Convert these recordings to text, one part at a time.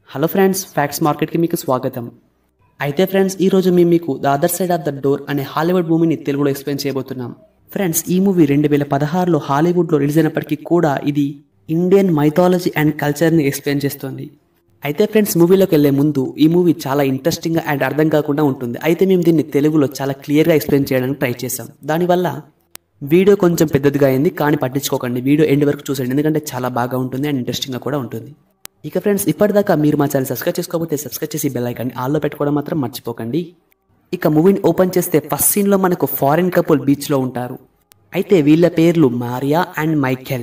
hello friends facts మార్కెట్కి మీకు స్వాగతం అయితే ఫ్రెండ్స్ ఈరోజు మేము మీకు the other side of the door అనే హాలీవుడ్ మూవీని తెలుగులో ఎక్స్ప్లెయిన్ చేయబోతున్నాం ఫ్రెండ్స్ ఈ మూవీ రెండు వేల పదహారులో హాలీవుడ్లో రిలీజ్ అయినప్పటికీ కూడా ఇది ఇండియన్ మైథాలజీ అండ్ కల్చర్ని ఎక్స్ప్లెయిన్ చేస్తుంది అయితే ఫ్రెండ్స్ మూవీలోకి వెళ్లే ముందు ఈ మూవీ చాలా ఇంట్రెస్టింగ్గా అండ్ అర్థం కాకుండా ఉంటుంది అయితే మేము దీన్ని తెలుగులో చాలా క్లియర్గా ఎక్స్ప్లెయిన్ చేయడానికి ట్రై చేసాం దానివల్ల వీడియో కొంచెం పెద్దదిగా అయింది కానీ పట్టించుకోకండి వీడియో ఎండ్ వరకు చూసండి ఎందుకంటే చాలా బాగా ఉంటుంది అండ్ ఇంట్రెస్టింగ్గా కూడా ఉంటుంది ఇక ఫ్రెండ్స్ ఇప్పటిదాకా మీరు మా ఛానల్ సబ్స్క్రైబ్ చేసుకోకపోతే సబ్స్క్రైబ్ చేసి బెల్ ఐకాన్ని ఆల్లో పెట్టుకోవడం మాత్రం మర్చిపోకండి ఇక మూవీని ఓపెన్ చేస్తే ఫస్ట్ సీన్లో మనకు ఫారిన్ కపుల్ బీచ్లో ఉంటారు అయితే వీళ్ళ పేర్లు మారియా అండ్ మైకెల్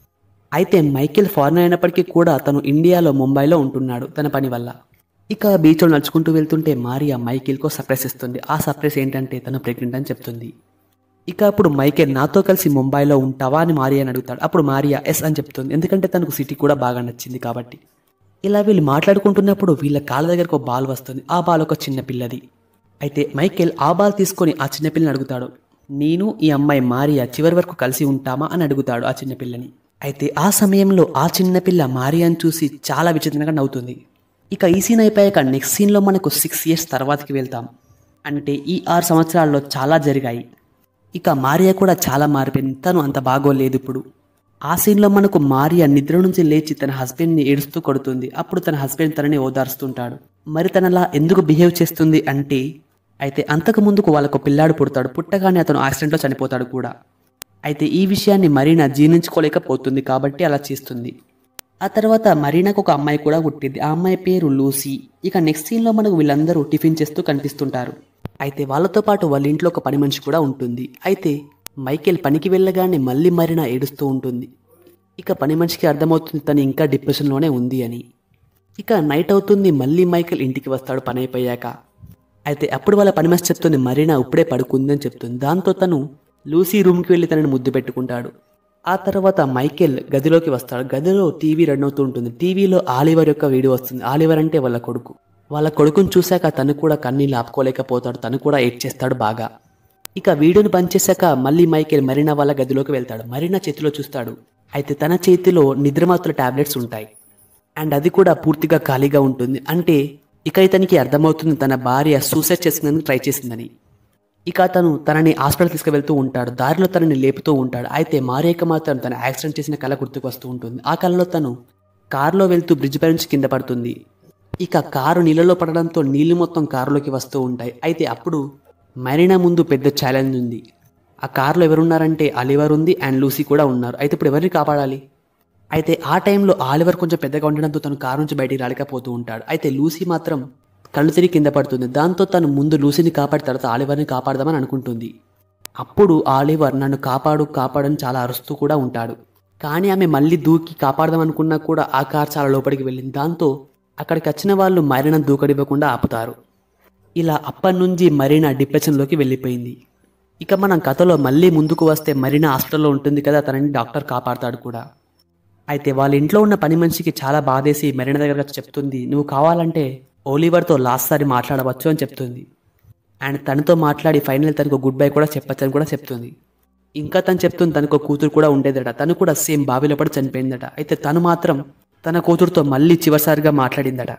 అయితే మైకేల్ ఫారినర్ అయినప్పటికీ కూడా తను ఇండియాలో ముంబైలో ఉంటున్నాడు తన పని వల్ల ఇక బీచ్లో నడుచుకుంటూ వెళ్తుంటే మారియా మైకేల్కో సర్ప్రైజ్ ఇస్తుంది ఆ సర్ప్రైజ్ ఏంటంటే తను ప్రెగ్నెంట్ అని చెప్తుంది ఇక అప్పుడు మైకేల్ నాతో కలిసి ముంబైలో ఉంటావా అని మారియా అని అడుగుతాడు అప్పుడు మారియా ఎస్ అని చెప్తుంది ఎందుకంటే తనకు సిటీ కూడా బాగా నచ్చింది కాబట్టి ఇలా వీళ్ళు మాట్లాడుకుంటున్నప్పుడు వీళ్ళ కాళ్ళ దగ్గరకు ఒక బాల్ వస్తుంది ఆ బాల్ ఒక చిన్న పిల్లది అయితే మైకేల్ ఆ బాల్ తీసుకొని ఆ చిన్న పిల్లని అడుగుతాడు నేను ఈ అమ్మాయి మారియా చివరి వరకు కలిసి ఉంటామా అని అడుగుతాడు ఆ చిన్న పిల్లని అయితే ఆ సమయంలో ఆ చిన్న పిల్ల మారియాని చూసి చాలా విచిత్రంగా నవ్వుతుంది ఇక ఈ సీన్ అయిపోయాక నెక్స్ట్ సీన్లో మనకు సిక్స్ ఇయర్స్ తర్వాతకి వెళ్తాం అంటే ఈ ఆరు సంవత్సరాల్లో చాలా జరిగాయి ఇక మారియా కూడా చాలా మారిపోయింది తను అంత బాగోలేదు ఇప్పుడు ఆ సీన్లో మనకు మారియా నిద్ర నుంచి లేచి తన హస్బెండ్ని ఏడుస్తూ కొడుతుంది అప్పుడు తన హస్బెండ్ తనని ఓదారుస్తుంటాడు మరి తనలా ఎందుకు బిహేవ్ చేస్తుంది అంటే అయితే అంతకు ముందుకు వాళ్ళకు పిల్లాడు పుడతాడు పుట్టగానే అతను యాక్సిడెంట్లో చనిపోతాడు కూడా అయితే ఈ విషయాన్ని మరీనా జీర్ణించుకోలేకపోతుంది కాబట్టి అలా చేస్తుంది ఆ తర్వాత మరీనాకు ఒక అమ్మాయి కూడా పుట్టింది ఆ అమ్మాయి పేరు లూసీ ఇక నెక్స్ట్ సీన్లో మనకు వీళ్ళందరూ టిఫిన్ చేస్తూ కనిపిస్తుంటారు అయితే వాళ్ళతో పాటు వాళ్ళ ఇంట్లో ఒక పని మనిషి కూడా ఉంటుంది అయితే మైకేల్ పనికి వెళ్ళగానే మళ్ళీ మరీనా ఏడుస్తూ ఉంటుంది ఇక పని మనిషికి అర్థమవుతుంది తను ఇంకా డిప్రెషన్లోనే ఉంది అని ఇక నైట్ అవుతుంది మళ్ళీ మైకేల్ ఇంటికి వస్తాడు పని అయిపోయాక అయితే అప్పుడు వాళ్ళ పని మనిషి చెప్తుంది మరీనా ఇప్పుడే పడుకుందని చెప్తుంది దాంతో తను లూసీ రూమ్కి వెళ్ళి తనని ముద్దు పెట్టుకుంటాడు ఆ తర్వాత మైకేల్ గదిలోకి వస్తాడు గదిలో టీవీ రన్ అవుతూ ఉంటుంది టీవీలో ఆలివర్ యొక్క వీడియో వస్తుంది ఆలివర్ అంటే వాళ్ళ కొడుకు వాళ్ళ కొడుకుని చూశాక తను కూడా కన్నీళ్ళు ఆపుకోలేకపోతాడు తను కూడా ఏడ్ చేస్తాడు బాగా ఇక వీడియోని పనిచేశాక మళ్ళీ మైకేల్ మరీనా వాళ్ళ గదిలోకి వెళ్తాడు మరీనా చేతిలో చూస్తాడు అయితే తన చేతిలో నిద్రమాతుల టాబ్లెట్స్ ఉంటాయి అండ్ అది కూడా పూర్తిగా ఖాళీగా ఉంటుంది అంటే ఇక ఇతనికి అర్థమవుతుంది తన భార్య సూసైడ్ చేసుకునేందుకు ట్రై చేసిందని ఇక తను తనని హాస్పిటల్ తీసుకువెళ్తూ ఉంటాడు దారిలో తనని లేపుతూ ఉంటాడు అయితే మారేక మాత్రం తన యాక్సిడెంట్ చేసిన కళ గుర్తుకు వస్తూ ఉంటుంది ఆ కళలో తను కారులో వెళ్తూ బ్రిడ్జ్ పై నుంచి కింద పడుతుంది ఇక కారు నీళ్ళలో పడడంతో నీళ్లు మొత్తం కారులోకి వస్తూ ఉంటాయి అయితే అప్పుడు మరీనా ముందు పెద్ద ఛాలెంజ్ ఉంది ఆ కారులో ఎవరున్నారంటే అలివర్ ఉంది అండ్ లూసీ కూడా ఉన్నారు అయితే ఇప్పుడు ఎవరిని కాపాడాలి అయితే ఆ టైంలో ఆలివర్ కొంచెం పెద్దగా ఉండడంతో తను కారు నుంచి బయటికి రాలేకపోతూ ఉంటాడు అయితే లూసీ మాత్రం కళ్ళు తిరిగి కింద పడుతుంది దాంతో తను ముందు లూసీని కాపాడి తర్వాత ఆలివర్ని కాపాడదామని అనుకుంటుంది అప్పుడు ఆలివర్ నన్ను కాపాడు కాపాడని చాలా అరుస్తూ కూడా ఉంటాడు కానీ ఆమె మళ్ళీ దూకి కాపాడదాం అనుకున్నా కూడా ఆ కార్ చాలా లోపలికి వెళ్ళింది దాంతో అక్కడికి వచ్చిన వాళ్ళు మరీనా దూకడివ్వకుండా ఆపుతారు ఇలా అప్పటి నుంచి మరీనా డిప్రెషన్లోకి వెళ్ళిపోయింది ఇక మనం కథలో మళ్ళీ ముందుకు వస్తే మరీనా హాస్పిటల్లో ఉంటుంది కదా తనని డాక్టర్ కాపాడతాడు కూడా అయితే వాళ్ళ ఇంట్లో ఉన్న పని మనిషికి చాలా బాధేసి మెరీనా దగ్గర వచ్చి చెప్తుంది నువ్వు కావాలంటే ఓలివర్తో లాస్ట్ సారి మాట్లాడవచ్చు అని చెప్తుంది అండ్ తనతో మాట్లాడి ఫైనల్ తనకు గుడ్ బై కూడా చెప్పచ్చు అని కూడా చెప్తుంది ఇంకా తను చెప్తుంది తనకు కూతురు కూడా ఉండేదట తను కూడా సేమ్ బావిలో పడి చనిపోయిందట అయితే తను మాత్రం తన కూతురుతో మళ్ళీ చివరిసారిగా మాట్లాడిందట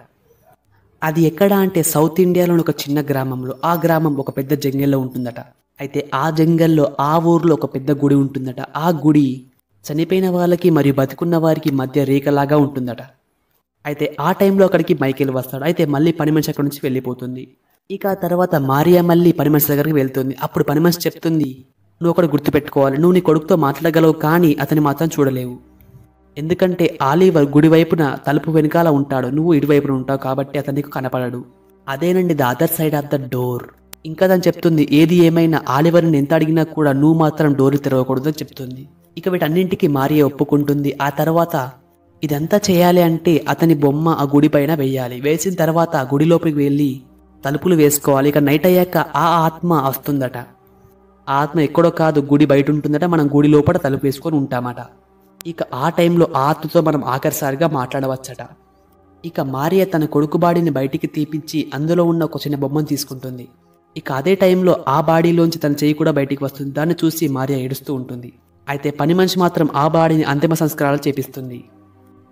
అది ఎక్కడ అంటే సౌత్ ఇండియాలోని ఒక చిన్న గ్రామంలో ఆ గ్రామం ఒక పెద్ద జంగల్లో ఉంటుందట అయితే ఆ జంగల్లో ఆ ఊర్లో ఒక పెద్ద గుడి ఉంటుందట ఆ గుడి చనిపోయిన వాళ్ళకి మరియు బతికున్న వారికి మధ్య రేఖలాగా ఉంటుందట అయితే ఆ టైంలో అక్కడికి మైకేల్ వస్తాడు అయితే మళ్ళీ పని మనిషి అక్కడి నుంచి వెళ్ళిపోతుంది ఇక ఆ తర్వాత మారియా మళ్ళీ పని మనిషి దగ్గరికి వెళ్తుంది అప్పుడు పని మనిషి చెప్తుంది నువ్వు ఒకటి గుర్తుపెట్టుకోవాలి నువ్వు నీ కొడుకుతో మాట్లాడగలవు కానీ అతని మాత్రం చూడలేవు ఎందుకంటే ఆలివర్ గుడి వైపున తలుపు వెనకాల ఉంటాడు నువ్వు ఇటువైపున ఉంటావు కాబట్టి అతనికి కనపడడు అదేనండి the other side of the door ఇంకా తను చెప్తుంది ఏది ఏమైనా ఆలివర్ని ఎంత అడిగినా కూడా నువ్వు మాత్రం డోర్ తెరవకూడదు అని చెప్తుంది ఇక వీటన్నింటికి మారియా ఒప్పుకుంటుంది ఆ తర్వాత ఇదంతా చేయాలి అంటే అతని బొమ్మ ఆ గుడి పైన వేయాలి వేసిన తర్వాత ఆ గుడి లోపలికి వెళ్ళి తలుపులు వేసుకోవాలి ఇక నైట్ అయ్యాక ఆ ఆత్మ వస్తుందట ఆ ఆత్మ ఎక్కడో కాదు గుడి బయట ఉంటుందట మనం గుడి లోపల తలుపు వేసుకొని ఉంటామట ఇక ఆ టైంలో ఆ ఆత్మతో మనం ఆఖరిసారిగా మాట్లాడవచ్చట ఇక మారియా తన కొడుకు బాడీని బయటికి తీపించి అందులో ఉన్న ఒక చిన్న బొమ్మను తీసుకుంటుంది ఇక అదే టైంలో ఆ బాడీలోంచి తన చెయ్యి కూడా బయటికి వస్తుంది దాన్ని చూసి మారియా ఏడుస్తూ ఉంటుంది అయితే పని మనిషి మాత్రం ఆ బాడీని అంతిమ సంస్కారాలు చేపిస్తుంది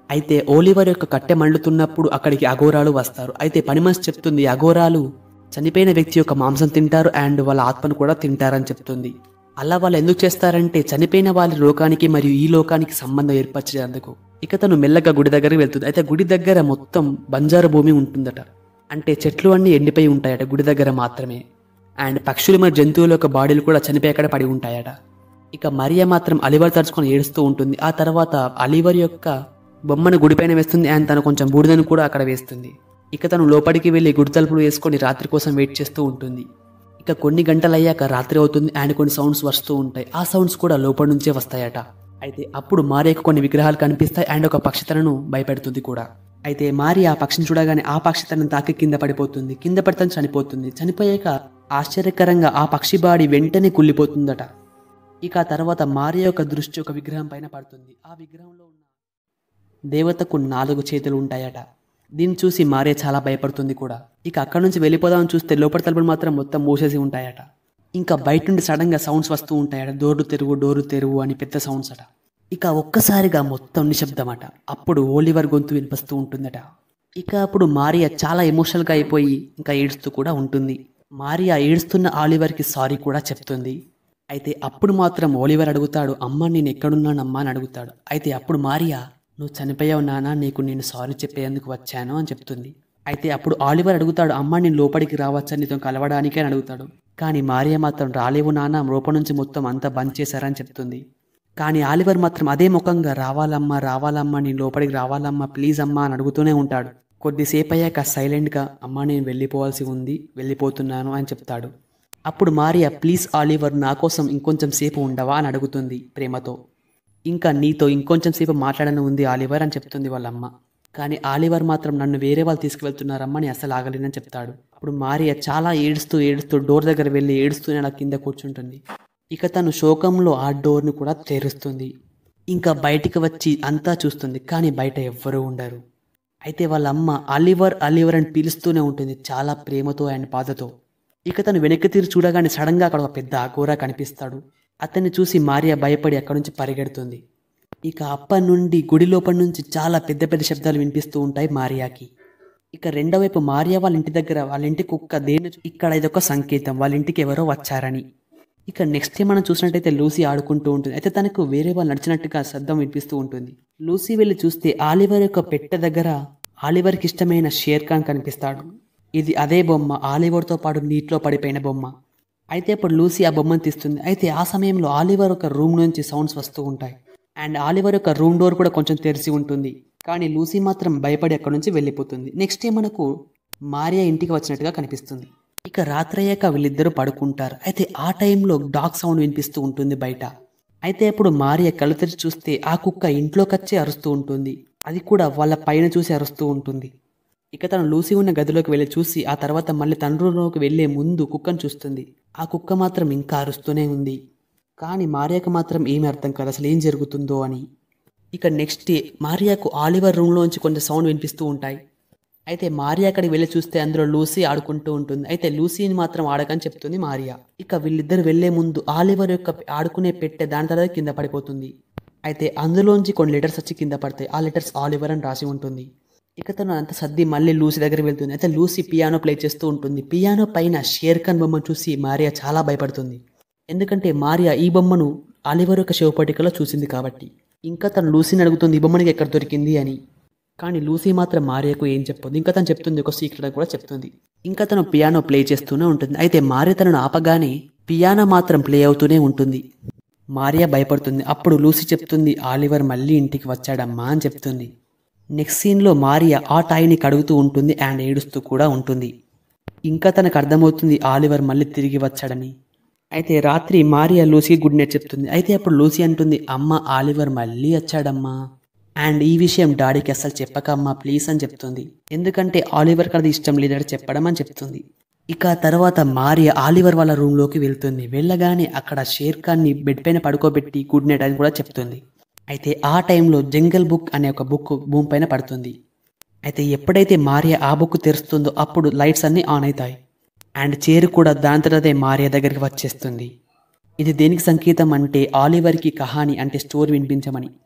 అయితే ఓలివర్ యొక్క కట్టె మండుతున్నప్పుడు అక్కడికి అఘోరాలు వస్తారు అయితే పని మనిషి చెప్తుంది అఘోరాలు చనిపోయిన వ్యక్తి యొక్క మాంసం తింటారు అండ్ వాళ్ళ ఆత్మను కూడా తింటారని చెప్తుంది అలా వాళ్ళు ఎందుకు చేస్తారంటే చనిపోయిన వాళ్ళ లోకానికి మరియు ఈ లోకానికి సంబంధం ఏర్పరిచేందుకు ఇక తను మెల్లగా గుడి దగ్గరికి వెళ్తుంది అయితే గుడి దగ్గర మొత్తం బంజారు భూమి ఉంటుందట అంటే చెట్లు అన్నీ ఎండిపోయి ఉంటాయట గుడి దగ్గర మాత్రమే అండ్ పక్షులు మరియు జంతువుల యొక్క బాడీలు కూడా చనిపోయి అక్కడ పడి ఉంటాయట ఇక మరియా మాత్రం అలివర్ తరుచుకొని ఏడుస్తూ ఉంటుంది ఆ తర్వాత అలివర్ యొక్క బొమ్మను గుడిపైన వేస్తుంది అండ్ తను కొంచెం బూడిదను కూడా అక్కడ వేస్తుంది ఇక తను లోపలికి వెళ్ళి గుడి తలుపులు వేసుకొని రాత్రి కోసం వెయిట్ చేస్తూ ఉంటుంది ఇక కొన్ని గంటలు అయ్యాక రాత్రి అవుతుంది అండ్ కొన్ని సౌండ్స్ వస్తూ ఉంటాయి ఆ సౌండ్స్ కూడా లోపల నుంచే వస్తాయట అయితే అప్పుడు మారియకు కొన్ని విగ్రహాలు కనిపిస్తాయి అండ్ ఒక పక్షి తనను భయపెడుతుంది కూడా అయితే మారి ఆ పక్షిని చూడగానే ఆ పక్షి తనను తాకి కింద పడిపోతుంది కింద పడితే చనిపోతుంది చనిపోయాక ఆశ్చర్యకరంగా ఆ పక్షి బాడీ వెంటనే కుళ్ళిపోతుందట ఇక ఆ తర్వాత మారి యొక్క దృష్టి ఒక విగ్రహం పైన పడుతుంది ఆ విగ్రహంలో ఉన్న దేవతకు నాలుగు చేతులు ఉంటాయట దీన్ని చూసి మారే చాలా భయపడుతుంది కూడా ఇక అక్కడ నుంచి వెళ్ళిపోదామని చూస్తే లోపల తలుపులు మాత్రం మొత్తం మూసేసి ఉంటాయట ఇంకా బయట నుండి సడన్ గా సౌండ్స్ వస్తూ ఉంటాయట డోరు తెరువు డోరు తెరువు అని పెద్ద సౌండ్స్ అట ఇక ఒక్కసారిగా మొత్తం నిశ్శబ్దమట అప్పుడు ఓలివర్ గొంతు వినిపిస్తూ ఉంటుందట ఇక అప్పుడు మారియా చాలా ఎమోషనల్గా అయిపోయి ఇంకా ఏడుస్తూ కూడా ఉంటుంది మారియా ఏడుస్తున్న ఆలివర్కి సారీ కూడా చెప్తుంది అయితే అప్పుడు మాత్రం ఓలివర్ అడుగుతాడు అమ్మ నేను ఎక్కడున్నానమ్మా అని అడుగుతాడు అయితే అప్పుడు మారియా నువ్వు చనిపోయావు నాన్న నీకు నేను సారీ చెప్పేందుకు వచ్చాను అని చెప్తుంది అయితే అప్పుడు ఆలివర్ అడుగుతాడు అమ్మ నేను లోపలికి రావచ్చా నీతో కలవడానికి అని అడుగుతాడు కానీ మారియా మాత్రం రాలేవు నాన్న లోపల నుంచి మొత్తం అంతా బంద్ చేశారని చెప్తుంది కానీ ఆలివర్ మాత్రం అదే ముఖంగా రావాలమ్మా రావాలమ్మా నేను లోపలికి రావాలమ్మా ప్లీజ్ అమ్మా అని అడుగుతూనే ఉంటాడు కొద్దిసేపు అయ్యాక సైలెంట్గా అమ్మా నేను వెళ్ళిపోవాల్సి ఉంది వెళ్ళిపోతున్నాను అని చెప్తాడు అప్పుడు మారియా ప్లీజ్ ఆలివర్ నా కోసం ఇంకొంచెం సేపు ఉండవా అని అడుగుతుంది ప్రేమతో ఇంకా నీతో ఇంకొంచెం సేపు మాట్లాడని ఉంది ఆలివర్ అని చెప్తుంది వాళ్ళమ్మ కానీ ఆలివర్ మాత్రం నన్ను వేరే వాళ్ళు తీసుకువెళ్తున్నారమ్మా అని అసలు ఆగలేనని చెప్తాడు అప్పుడు మారియా చాలా ఏడుస్తూ ఏడుస్తూ డోర్ దగ్గర వెళ్ళి ఏడుస్తూనే అలా కింద కూర్చుంటుంది ఇక తను శోకంలో ఆ డోర్ని కూడా తెరుస్తుంది ఇంకా బయటికి వచ్చి అంతా చూస్తుంది కానీ బయట ఎవ్వరూ ఉండరు అయితే వాళ్ళ అమ్మ అలివర్ అలివర్ అని పిలుస్తూనే ఉంటుంది చాలా ప్రేమతో అండ్ బాధతో ఇక తను వెనక్కి తిరిగి చూడగానే సడన్గా అక్కడ ఒక పెద్ద అఘోరా కనిపిస్తాడు అతన్ని చూసి మారియా భయపడి అక్కడి నుంచి పరిగెడుతుంది ఇక అప్పటి నుండి గుడి లోపల నుంచి చాలా పెద్ద పెద్ద శబ్దాలు వినిపిస్తూ ఉంటాయి మారియాకి ఇక రెండో వైపు మారియా వాళ్ళ ఇంటి దగ్గర వాళ్ళ ఇంటి కుక్క దేని ఇక్కడ ఇదొక సంకేతం వాళ్ళ ఇంటికి ఎవరో వచ్చారని ఇక నెక్స్ట్ మనం చూసినట్టయితే లూసీ ఆడుకుంటూ ఉంటుంది అయితే తనకు వేరే వాళ్ళు నడిచినట్టుగా శబ్దం వినిపిస్తూ ఉంటుంది లూసీ వెళ్ళి చూస్తే ఆలివర్ యొక్క పెట్టె దగ్గర ఆలివర్కి ఇష్టమైన షేర్ ఖాన్ కనిపిస్తాడు ఇది అదే బొమ్మ ఆలివర్తో పాటు నీటిలో పడిపోయిన బొమ్మ అయితే ఇప్పుడు లూసీ ఆ బొమ్మను తీస్తుంది అయితే ఆ సమయంలో ఆలివర్ ఒక రూమ్ నుంచి సౌండ్స్ వస్తూ ఉంటాయి అండ్ ఆలివర్ యొక్క రూమ్ డోర్ కూడా కొంచెం తెరిచి ఉంటుంది కానీ లూసీ మాత్రం భయపడి అక్కడి నుంచి వెళ్ళిపోతుంది నెక్స్ట్ డే మనకు మారియా ఇంటికి వచ్చినట్టుగా కనిపిస్తుంది ఇక రాత్రి అయ్యాక వీళ్ళిద్దరూ పడుకుంటారు అయితే ఆ టైంలో డాగ్ సౌండ్ వినిపిస్తూ ఉంటుంది బయట అయితే అప్పుడు మారియా కళ్ళు తెరిచి చూస్తే ఆ కుక్క ఇంట్లోకి వచ్చి అరుస్తూ ఉంటుంది అది కూడా వాళ్ళ పైన చూసి అరుస్తూ ఉంటుంది ఇక తను లూసి ఉన్న గదిలోకి వెళ్ళి చూసి ఆ తర్వాత మళ్ళీ తన రూమ్లోకి వెళ్లే ముందు కుక్కను చూస్తుంది ఆ కుక్క మాత్రం ఇంకా అరుస్తూనే ఉంది కానీ మారియాకు మాత్రం ఏమీ అర్థం కాదు అసలు ఏం జరుగుతుందో అని ఇక నెక్స్ట్ డే మారియాకు ఆలివర్ రూమ్లోంచి కొంచెం సౌండ్ వినిపిస్తూ ఉంటాయి అయితే మారియా అక్కడికి వెళ్ళి చూస్తే అందులో లూసీ ఆడుకుంటూ ఉంటుంది అయితే లూసీని మాత్రం ఆడకని చెప్తుంది మారియా ఇక వీళ్ళిద్దరు వెళ్లే ముందు ఆలివర్ యొక్క ఆడుకునే పెట్టె దాని తర్వాత కింద పడిపోతుంది అయితే అందులోంచి కొన్ని లెటర్స్ వచ్చి కింద పడతాయి ఆ లెటర్స్ ఆలివర్ అని రాసి ఉంటుంది ఇక తను అంత సర్ది మళ్ళీ లూసీ దగ్గర వెళ్తుంది అయితే లూసీ పియానో ప్లే చేస్తూ ఉంటుంది పియానో పైన షేర్ ఖాన్ బొమ్మను చూసి మారియా చాలా భయపడుతుంది ఎందుకంటే మారియా ఈ బొమ్మను ఆలివర్ యొక్క శివపటికలో చూసింది కాబట్టి ఇంకా తను లూసీని అడుగుతుంది ఈ బొమ్మనికి ఎక్కడ దొరికింది అని కానీ లూసీ మాత్రం మారియాకు ఏం చెప్పదు ఇంకా తను చెప్తుంది ఒక సీక్రెట్ కూడా చెప్తుంది ఇంకా తను పియానో ప్లే చేస్తూనే ఉంటుంది అయితే మారియా తనను ఆపగానే పియానో మాత్రం ప్లే అవుతూనే ఉంటుంది మారియా భయపడుతుంది అప్పుడు లూసీ చెప్తుంది ఆలివర్ మళ్ళీ ఇంటికి వచ్చాడమ్మా అని చెప్తుంది నెక్స్ట్ సీన్లో మారియా ఆ టాయ్ని కడుగుతూ ఉంటుంది అండ్ ఏడుస్తూ కూడా ఉంటుంది ఇంకా తనకు అర్థమవుతుంది ఆలివర్ మళ్ళీ తిరిగి వచ్చాడని అయితే రాత్రి మారియా లూసీకి గుడ్ నైట్ చెప్తుంది అయితే అప్పుడు లూసీ అంటుంది అమ్మ ఆలివర్ మళ్ళీ వచ్చాడమ్మా అండ్ ఈ విషయం డాడీకి అసలు చెప్పకమ్మా ప్లీజ్ అని చెప్తుంది ఎందుకంటే ఆలివర్కి అది ఇష్టం లేదని చెప్పడం అని చెప్తుంది ఇక ఆ తర్వాత మారియా ఆలివర్ వాళ్ళ రూమ్లోకి వెళ్తుంది వెళ్ళగానే అక్కడ షేర్ ఖాన్ని బెడ్ పైన పడుకోబెట్టి గుడ్ నైట్ అని కూడా చెప్తుంది అయితే ఆ టైంలో జంగల్ బుక్ అనే ఒక బుక్ భూమి పైన పడుతుంది అయితే ఎప్పుడైతే మారియా ఆ బుక్ తెరుస్తుందో అప్పుడు లైట్స్ అన్నీ ఆన్ అవుతాయి అండ్ చైర్ కూడా దాని తర్వాతే మారియా దగ్గరికి వచ్చేస్తుంది ఇది దేనికి సంకేతం అంటే ఆలివర్కి కహాని అంటే స్టోరీ వినిపించమని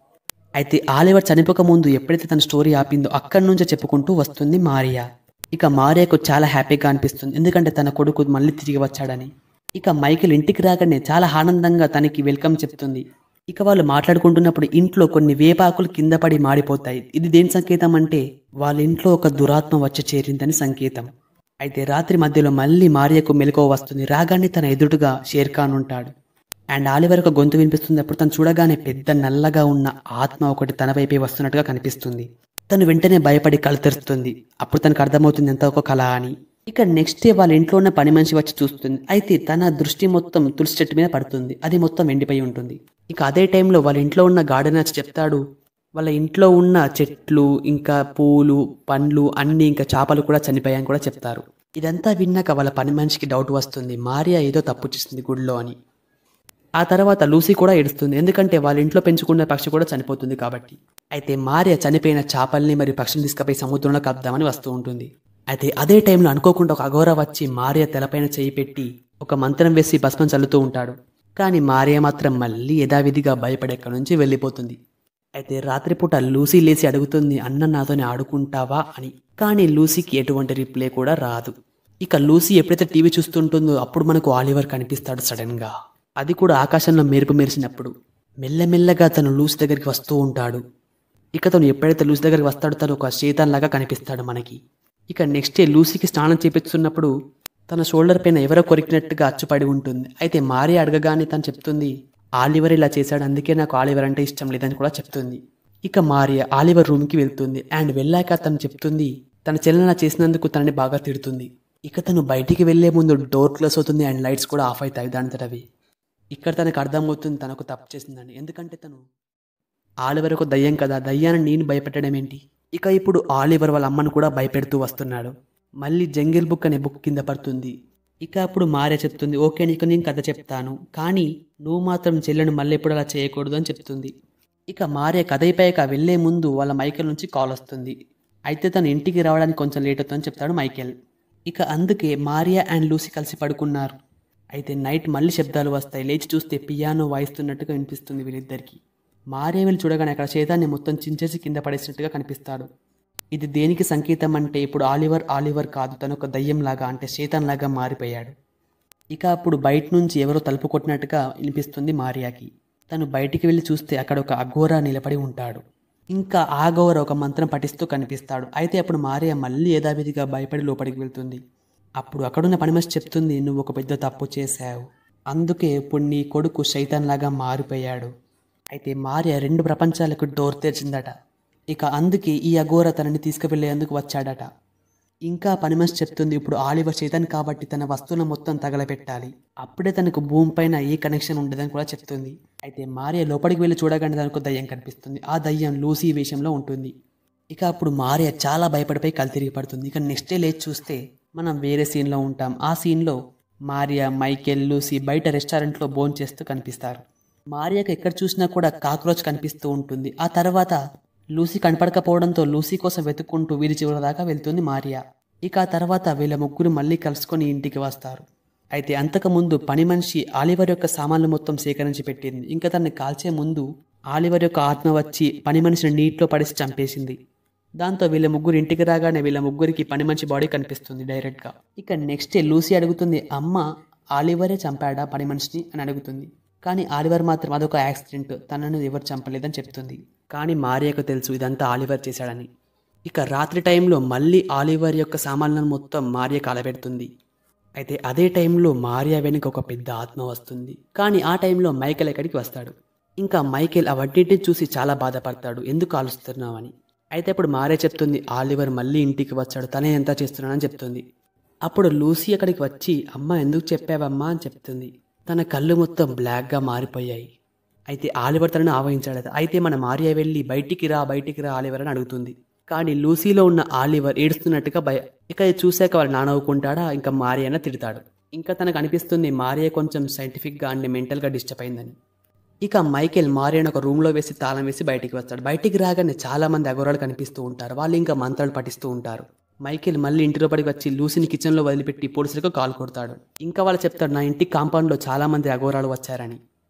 అయితే ఆలివర్ చనిపోక ముందు ఎప్పుడైతే తన స్టోరీ ఆపిందో అక్కడి నుంచే చెప్పుకుంటూ వస్తుంది మారియా ఇక మారియాకు చాలా హ్యాపీగా అనిపిస్తుంది ఎందుకంటే తన కొడుకు మళ్ళీ తిరిగి వచ్చాడని ఇక మైకిల్ ఇంటికి రాగానే చాలా ఆనందంగా తనకి వెల్కమ్ చెప్తుంది ఇక వాళ్ళు మాట్లాడుకుంటున్నప్పుడు ఇంట్లో కొన్ని వేపాకులు కింద పడి మాడిపోతాయి ఇది దేని సంకేతం అంటే వాళ్ళ ఇంట్లో ఒక దురాత్మ వచ్చి చేరిందని సంకేతం అయితే రాత్రి మధ్యలో మళ్ళీ మారియకు మెలకువ వస్తుంది రాగానే తన ఎదురుగా షేర్ ఖాన్ ఉంటాడు అండ్ ఆలివర్ ఒక గొంతు వినిపిస్తుంది అప్పుడు తను చూడగానే పెద్ద నల్లగా ఉన్న ఆత్మ ఒకటి తన వైపే వస్తున్నట్టుగా కనిపిస్తుంది తను వెంటనే భయపడి కళ్ళు తెరుస్తుంది అప్పుడు తనకు అర్థమవుతుంది ఎంత ఒక కళ అని ఇక నెక్స్ట్ డే వాళ్ళ ఇంట్లో ఉన్న పని మనిషి వచ్చి చూస్తుంది అయితే తన దృష్టి మొత్తం తులసి చెట్టు మీద పడుతుంది అది మొత్తం ఎండిపోయి ఉంటుంది ఇక అదే టైంలో వాళ్ళ ఇంట్లో ఉన్న గార్డెన్ వచ్చి చెప్తాడు వాళ్ళ ఇంట్లో ఉన్న చెట్లు ఇంకా పూలు పండ్లు అన్ని ఇంకా చేపలు కూడా చనిపోయాయని కూడా చెప్తారు ఇదంతా విన్నాక వాళ్ళ పని మనిషికి డౌట్ వస్తుంది మారియా ఏదో తప్పు చేసింది గుడిలో అని ఆ తర్వాత లూసీ కూడా ఏడుస్తుంది ఎందుకంటే వాళ్ళ ఇంట్లో పెంచుకున్న పక్షి కూడా చనిపోతుంది కాబట్టి అయితే మారియా చనిపోయిన చేపల్ని మరియు పక్షులు తీసుకుపోయి సముద్రంలో కలుపుదామని వస్తూ ఉంటుంది అయితే అదే టైంలో అనుకోకుండా ఒక అఘోర వచ్చి మారియా తెలపైన చేయి పెట్టి ఒక మంత్రం వేసి భస్మం చల్లుతూ ఉంటాడు కానీ మారియా మాత్రం మళ్ళీ యథావిధిగా భయపడి అక్కడి నుంచి వెళ్ళిపోతుంది అయితే రాత్రిపూట లూసీ లేచి అడుగుతుంది అన్న నాతోనే ఆడుకుంటావా అని కానీ లూసీకి ఎటువంటి రిప్లై కూడా రాదు ఇక లూసీ ఎప్పుడైతే టీవీ చూస్తుంటుందో అప్పుడు మనకు ఆలివర్ కనిపిస్తాడు సడన్ గా అది కూడా ఆకాశంలో మెరుపు మెరిసినప్పుడు మెల్లమెల్లగా తను లూసి దగ్గరికి వస్తూ ఉంటాడు ఇక తను ఎప్పుడైతే లూసి దగ్గరికి వస్తాడో తను ఒక శీతం లాగా కనిపిస్తాడు మనకి ఇక నెక్స్ట్ డే లూసీకి స్నానం చేపిస్తున్నప్పుడు తన షోల్డర్ పైన ఎవరో కొరికినట్టుగా అచ్చుపడి ఉంటుంది అయితే మారి అడగగానే తను చెప్తుంది ఆలివర్ ఇలా చేశాడు అందుకే నాకు ఆలివర్ అంటే ఇష్టం లేదని కూడా చెప్తుంది ఇక మారియా ఆలివర్ రూమ్కి వెళ్తుంది అండ్ వెళ్ళాక తను చెప్తుంది తన చెల్లెలా చేసినందుకు తనని బాగా తిడుతుంది ఇక తను బయటికి వెళ్లే ముందు డోర్ క్లోజ్ అవుతుంది అండ్ లైట్స్ కూడా ఆఫ్ అవుతాయి దానితోటి ఇక్కడ తనకు అర్థమవుతుంది తనకు తప్పు చేసిందని ఎందుకంటే తను ఆలివర్ ఒక దయ్యం కదా దయ్యాన్ని నేను భయపెట్టడం ఏంటి ఇక ఇప్పుడు ఆలివర్ వాళ్ళ అమ్మను కూడా భయపెడుతూ వస్తున్నాడు మళ్ళీ జంగిల్ బుక్ అనే బుక్ కింద పడుతుంది ఇక అప్పుడు మారే చెప్తుంది ఓకే నీకు నేను కథ చెప్తాను కానీ నువ్వు మాత్రం చెల్లెను మళ్ళీ ఎప్పుడు అలా చేయకూడదు అని చెప్తుంది ఇక మారే కథ అయిపోయాక వెళ్లే ముందు వాళ్ళ మైకేల్ నుంచి కాల్ వస్తుంది అయితే తను ఇంటికి రావడానికి కొంచెం లేట్ అవుతుందని చెప్తాడు మైకేల్ ఇక అందుకే మారియా అండ్ లూసీ కలిసి పడుకున్నారు అయితే నైట్ మళ్ళీ శబ్దాలు వస్తాయి లేచి చూస్తే పియానో వాయిస్తున్నట్టుగా వినిపిస్తుంది వీళ్ళిద్దరికి మారే వెళ్ళి చూడగానే అక్కడ చేతాన్ని మొత్తం చించేసి కింద పడేసినట్టుగా కనిపిస్తాడు ఇది దేనికి సంకేతం అంటే ఇప్పుడు ఆలివర్ ఆలివర్ కాదు తను ఒక దయ్యంలాగా అంటే లాగా మారిపోయాడు ఇక అప్పుడు బయట నుంచి ఎవరో తలుపు కొట్టినట్టుగా వినిపిస్తుంది మారియాకి తను బయటికి వెళ్ళి చూస్తే అక్కడ ఒక అఘోరా నిలబడి ఉంటాడు ఇంకా ఆ అఘోర ఒక మంత్రం పఠిస్తూ కనిపిస్తాడు అయితే అప్పుడు మారియా మళ్ళీ యథావిధిగా భయపడి లోపలికి వెళ్తుంది అప్పుడు అక్కడున్న పనిమనిషి చెప్తుంది నువ్వు ఒక పెద్ద తప్పు చేశావు అందుకే ఇప్పుడు నీ కొడుకు లాగా మారిపోయాడు అయితే మారియా రెండు ప్రపంచాలకు డోర్ తెరిచిందట ఇక అందుకే ఈ అఘోర తనని తీసుకువెళ్లేందుకు వచ్చాడట ఇంకా పనిమనిషి చెప్తుంది ఇప్పుడు ఆలివర్ చేతన్ కాబట్టి తన వస్తువులను మొత్తం తగలపెట్టాలి అప్పుడే తనకు భూమిపైన ఏ కనెక్షన్ ఉండదని కూడా చెప్తుంది అయితే మారియా లోపలికి వెళ్ళి చూడగానే తనకు దయ్యం కనిపిస్తుంది ఆ దయ్యం లూసీ వేషంలో ఉంటుంది ఇక అప్పుడు మారియా చాలా భయపడిపోయి కళ్ళు తిరిగి పడుతుంది ఇక నెక్స్ట్ డే లేచి చూస్తే మనం వేరే సీన్లో ఉంటాం ఆ సీన్లో మారియా మైకెల్ లూసీ బయట రెస్టారెంట్లో భోజనం చేస్తూ కనిపిస్తారు మారియాకు ఎక్కడ చూసినా కూడా కాక్రోచ్ కనిపిస్తూ ఉంటుంది ఆ తర్వాత లూసీ కనపడకపోవడంతో లూసీ కోసం వెతుక్కుంటూ వీరి చివరి దాకా వెళ్తుంది మారియా ఇక ఆ తర్వాత వీళ్ళ ముగ్గురు మళ్ళీ కలుసుకొని ఇంటికి వస్తారు అయితే అంతకుముందు పని మనిషి ఆలివర్ యొక్క సామాన్లు మొత్తం సేకరించి పెట్టింది ఇంకా తనని కాల్చే ముందు ఆలివర్ యొక్క ఆత్మ వచ్చి పని మనిషిని నీటిలో పడేసి చంపేసింది దాంతో వీళ్ళ ముగ్గురు ఇంటికి రాగానే వీళ్ళ ముగ్గురికి పని మనిషి బాడీ కనిపిస్తుంది డైరెక్ట్గా ఇక నెక్స్ట్ డే లూసీ అడుగుతుంది అమ్మ ఆలివరే చంపాడా పని మనిషిని అని అడుగుతుంది కానీ ఆలివర్ మాత్రం అదొక యాక్సిడెంట్ తనను ఎవరు చంపలేదని చెప్తుంది కానీ మారియాకు తెలుసు ఇదంతా ఆలివర్ చేశాడని ఇక రాత్రి టైంలో మళ్ళీ ఆలివర్ యొక్క సామాన్లను మొత్తం మారియా కాలబెడుతుంది అయితే అదే టైంలో మారియా వెనుక ఒక పెద్ద ఆత్మ వస్తుంది కానీ ఆ టైంలో మైకేల్ ఎక్కడికి వస్తాడు ఇంకా మైకేల్ అవన్నిటిని చూసి చాలా బాధపడతాడు ఎందుకు ఆలోచిస్తున్నావని అయితే అప్పుడు మారే చెప్తుంది ఆలివర్ మళ్ళీ ఇంటికి వచ్చాడు తనే ఎంత చేస్తున్నానని చెప్తుంది అప్పుడు లూసీ అక్కడికి వచ్చి అమ్మ ఎందుకు చెప్పావమ్మా అని చెప్తుంది తన కళ్ళు మొత్తం బ్లాక్గా మారిపోయాయి అయితే ఆలివర్ తనను ఆవహించాడట అయితే మన మారియా వెళ్ళి బయటికి రా బయటికి రా ఆలివర్ అని అడుగుతుంది కానీ లూసీలో ఉన్న ఆలివర్ ఏడుస్తున్నట్టుగా భయ ఇక ఇది చూశాక వాళ్ళు నానవుకుంటాడా ఇంకా మారియాన తిడతాడు ఇంకా తనకు అనిపిస్తుంది మారియా కొంచెం సైంటిఫిక్గా అండ్ మెంటల్గా డిస్టర్బ్ అయిందని ఇక మైకేల్ మారియన్ ఒక రూమ్లో వేసి తాళం వేసి బయటికి వస్తాడు బయటికి రాగానే చాలా మంది అఘోరాలు కనిపిస్తూ ఉంటారు వాళ్ళు ఇంకా మంత్రాలు పఠిస్తూ ఉంటారు మైకేల్ మళ్ళీ ఇంటి లోపలికి వచ్చి లూసిని కిచెన్లో వదిలిపెట్టి పోలీసులకు కాల్ కొడతాడు ఇంకా వాళ్ళు చెప్తాడు నా ఇంటి కాంపౌండ్లో చాలా మంది అఘోరాలు వచ్చారని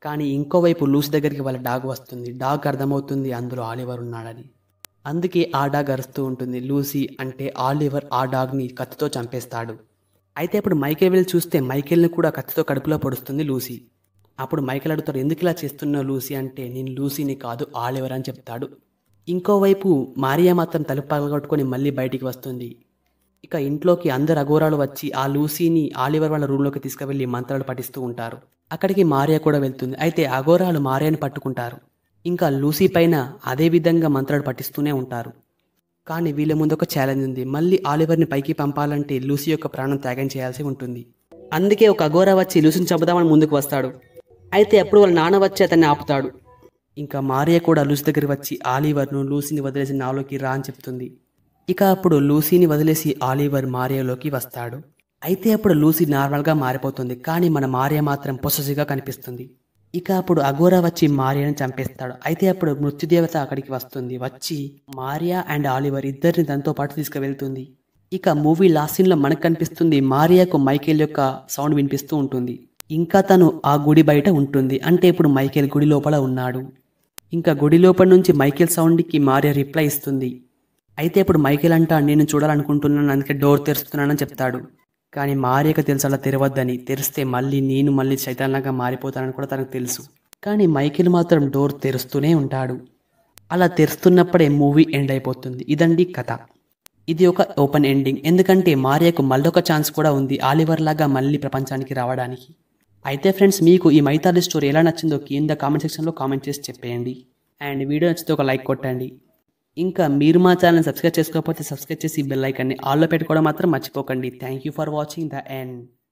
కానీ ఇంకోవైపు లూసి దగ్గరికి వాళ్ళ డాగ్ వస్తుంది డాగ్ అర్థమవుతుంది అందులో ఆలివర్ ఉన్నాడని అందుకే ఆ డాగ్ అరుస్తూ ఉంటుంది లూసీ అంటే ఆలివర్ ఆ డాగ్ని కత్తితో చంపేస్తాడు అయితే అప్పుడు మైకేల్ వెళ్ళి చూస్తే మైకేల్ని కూడా కత్తితో కడుపులో పొడుస్తుంది లూసీ అప్పుడు మైకేల్ అడుగుతాడు ఎందుకు ఇలా చేస్తున్నావు లూసీ అంటే నేను లూసీని కాదు ఆలివర్ అని చెప్తాడు ఇంకోవైపు మారియా మాత్రం తలుపు పగలగొట్టుకొని మళ్ళీ బయటికి వస్తుంది ఇక ఇంట్లోకి అందరు అఘోరాలు వచ్చి ఆ లూసీని ఆలివర్ వాళ్ళ రూమ్లోకి తీసుకువెళ్ళి మంత్రాలు పఠిస్తూ ఉంటారు అక్కడికి మారియా కూడా వెళ్తుంది అయితే అఘోరాలు మారియాని పట్టుకుంటారు ఇంకా లూసీ పైన అదే విధంగా మంత్రాలు పఠిస్తూనే ఉంటారు కానీ వీళ్ళ ముందు ఒక ఛాలెంజ్ ఉంది మళ్ళీ ఆలివర్ని పైకి పంపాలంటే లూసీ యొక్క ప్రాణం త్యాగం చేయాల్సి ఉంటుంది అందుకే ఒక అఘోరా వచ్చి లూసీని చంపుదామని ముందుకు వస్తాడు అయితే అప్పుడు వాళ్ళ నాన్న వచ్చి అతన్ని ఆపుతాడు ఇంకా మారియా కూడా లూసీ దగ్గరికి వచ్చి ఆలివర్ను లూసీని వదిలేసి నాలోకి రా అని చెప్తుంది ఇక అప్పుడు లూసీని వదిలేసి ఆలివర్ మారియాలోకి వస్తాడు అయితే అప్పుడు లూసీ నార్మల్గా మారిపోతుంది కానీ మన మారియా మాత్రం పొసెసివ్గా కనిపిస్తుంది ఇక అప్పుడు అఘోరా వచ్చి మారియాని చంపేస్తాడు అయితే అప్పుడు మృత్యుదేవత అక్కడికి వస్తుంది వచ్చి మారియా అండ్ ఆలివర్ ఇద్దరిని దాంతో పాటు తీసుకువెళ్తుంది ఇక మూవీ లాస్ట్ సీన్లో మనకు కనిపిస్తుంది మారియాకు మైకేల్ యొక్క సౌండ్ వినిపిస్తూ ఉంటుంది ఇంకా తను ఆ గుడి బయట ఉంటుంది అంటే ఇప్పుడు మైకేల్ గుడి లోపల ఉన్నాడు ఇంకా గుడి లోపల నుంచి మైకేల్ సౌండ్కి మారియా రిప్లై ఇస్తుంది అయితే ఇప్పుడు మైకేల్ అంటా నేను చూడాలనుకుంటున్నాను అందుకే డోర్ తెరుస్తున్నానని చెప్తాడు కానీ మారియకు తెలుసు అలా తెరవద్దని తెరిస్తే మళ్ళీ నేను మళ్ళీ చైతన్యంగా మారిపోతానని కూడా తనకు తెలుసు కానీ మైకేల్ మాత్రం డోర్ తెరుస్తూనే ఉంటాడు అలా తెరుస్తున్నప్పుడే మూవీ ఎండ్ అయిపోతుంది ఇదండి కథ ఇది ఒక ఓపెన్ ఎండింగ్ ఎందుకంటే మారియకు మళ్ళొక ఛాన్స్ కూడా ఉంది ఆలివర్ లాగా మళ్ళీ ప్రపంచానికి రావడానికి అయితే ఫ్రెండ్స్ మీకు ఈ మైథాలజీ స్టోరీ ఎలా నచ్చిందో కింద కామెంట్ సెక్షన్లో కామెంట్ చేసి చెప్పేయండి అండ్ వీడియో నచ్చితే ఒక లైక్ కొట్టండి ఇంకా మీరు మా ఛానల్ సబ్స్క్రైబ్ చేసుకోకపోతే సబ్స్క్రైబ్ చేసి బెల్ ఐకాన్ని ఆల్లో పెట్టుకోవడం మాత్రం మర్చిపోకండి thank you for watching the end